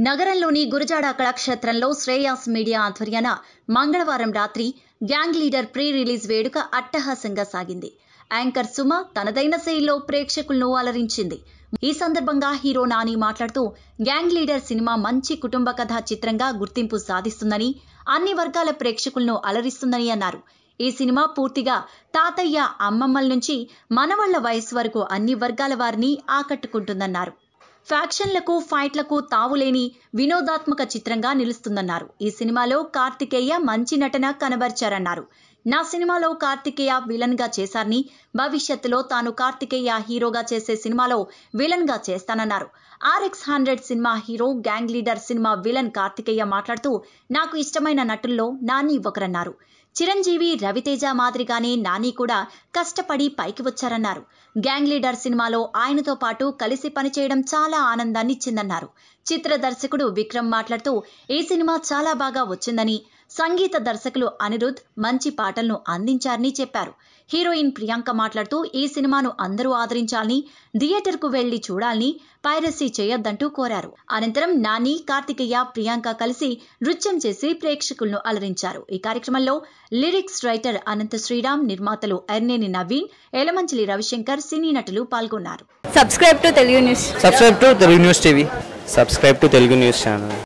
నగరంలోని గురజాడ కళాక్షేత్రంలో శ్రేయాస్ మీడియా ఆధ్వర్యాన మంగళవారం రాత్రి గ్యాంగ్ లీడర్ ప్రీ రిలీజ్ వేడుక అట్టహాసంగా సాగింది యాంకర్ సుమ తనదైన శైలిలో ప్రేక్షకులను అలరించింది ఈ సందర్భంగా హీరో నాని మాట్లాడుతూ గ్యాంగ్ లీడర్ సినిమా మంచి కుటుంబ కథా చిత్రంగా గుర్తింపు సాధిస్తుందని అన్ని వర్గాల ప్రేక్షకులను అలరిస్తుందని అన్నారు ఈ సినిమా పూర్తిగా తాతయ్య అమ్మమ్మల నుంచి మనవళ్ల వయసు వరకు అన్ని వర్గాల వారిని ఆకట్టుకుంటుందన్నారు ఫ్యాక్షన్లకు ఫైట్లకు తావులేని వినోదాత్మక చిత్రంగా నిలుస్తుందన్నారు ఈ సినిమాలో కార్తికేయ మంచి నటన కనబర్చారన్నారు నా సినిమాలో కార్తికేయ విలన్ గా చేశారని భవిష్యత్తులో తాను కార్తికేయ హీరోగా చేసే సినిమాలో విలన్ గా చేస్తానన్నారు ఆర్ఎక్స్ హండ్రెడ్ సినిమా హీరో గ్యాంగ్ లీడర్ సినిమా విలన్ కార్తికేయ మాట్లాడుతూ నాకు ఇష్టమైన నటుల్లో నాని ఒకరన్నారు చిరంజీవి రవితేజ మాదిరిగానే నాని కూడా కష్టపడి పైకి వచ్చారన్నారు గ్యాంగ్ లీడర్ సినిమాలో ఆయనతో పాటు కలిసి పనిచేయడం చాలా ఆనందాన్ని ఇచ్చిందన్నారు చిత్ర దర్శకుడు విక్రమ్ మాట్లాడుతూ ఈ సినిమా చాలా బాగా వచ్చిందని సంగీత దర్శకులు అనిరుద్ మంచి పాటలను అందించారని చెప్పారు హీరోయిన్ ప్రియాంక మాట్లాడుతూ ఈ సినిమాను అందరూ ఆదరించాలని థియేటర్కు వెళ్లి చూడాలని పైరసీ చేయొద్దంటూ కోరారు అనంతరం నాని కార్తికేయ ప్రియాంక కలిసి నృత్యం చేసి ప్రేక్షకులను అలరించారు ఈ కార్యక్రమంలో లిరిక్స్ రైటర్ అనంత శ్రీరామ్ నిర్మాతలు ఎర్నేని నవీన్ ఎలమంచిలి రవిశంకర్ సినీ నటులు పాల్గొన్నారు subscribe to Telugu news subscribe to Telugu news TV subscribe to Telugu news channel